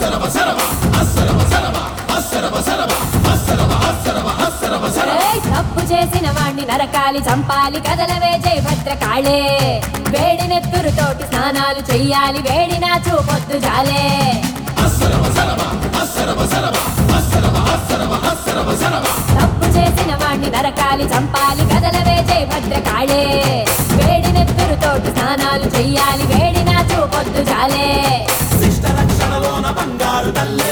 ఏయ్, తప్పు చేసిన వాణ్ణి నరకాలి చంపాలి కదలవే జై భద్రకాళే వేడి నెత్తురుతోటి స్నానాలు చెయ్యాలి వేడి నా చూపొద్దు జాలే తప్పు చేసిన వాణ్ణి నరకాలి చంపాలి కదలవే జై భద్రకాళే వేడి నెత్తురుతోటి స్నానాలు చెయ్యాలి వేడి నా చూపొద్దు జాలే శిష్ట రక్షణలోన బంగారు తల్లే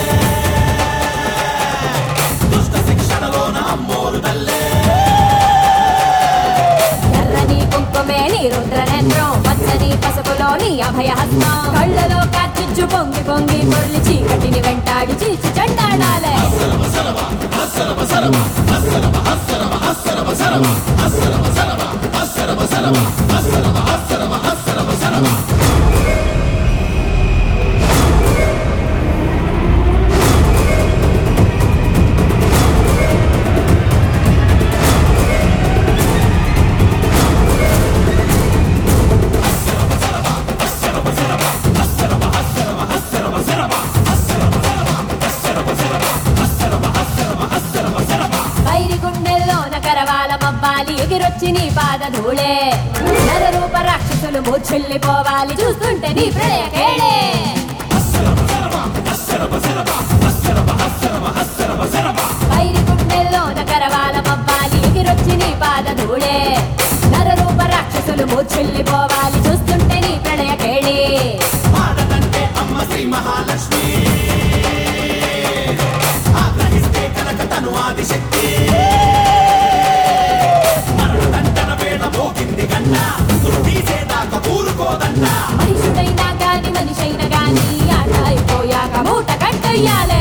దుష్ట శిక్షణలోన అమ్మోరు తల్లే ఎర్రని కుంకుమే నీ రుద్రనేత్రం పచ్చని పసుపులోని అభయహస్తం కళ్ళలో కార్చిచ్చు పొంగి పొంగి మురళి చీకటిని వెంటాడి చీచి చెండాడాలే వైరి గుండెల్లోన కరవాల మబ్బాలి ఎగిరొచ్చి నీ పాద ధూళే నరరూప రాక్షసులు మూర్ఛిల్లిపోవాలి చూస్తుంటే నీ ప్రళయ కేళే వైరి గుండెల్లోన కరవాల మబ్బాలి ఎగిరొచ్చి నీ పాద ధూళే నరరూప రాక్షసులు మూర్ఛిల్లిపోవాలి చూస్తుంటే నీ ప్రళయ కేళే పాడదంటే అమ్మ శ్రీ మహాలక్ష్మి ఆగ్రహిస్తే కనుక తను ఆదిశక్తి మరణదండన వేళ మోగింది కన్నా తీసేదాకా ఊరుకోదన్నా మనుషుడైనా గాని మనిషైనా గాని ఆట అయిపోయాక మూట కట్టయ్యాలే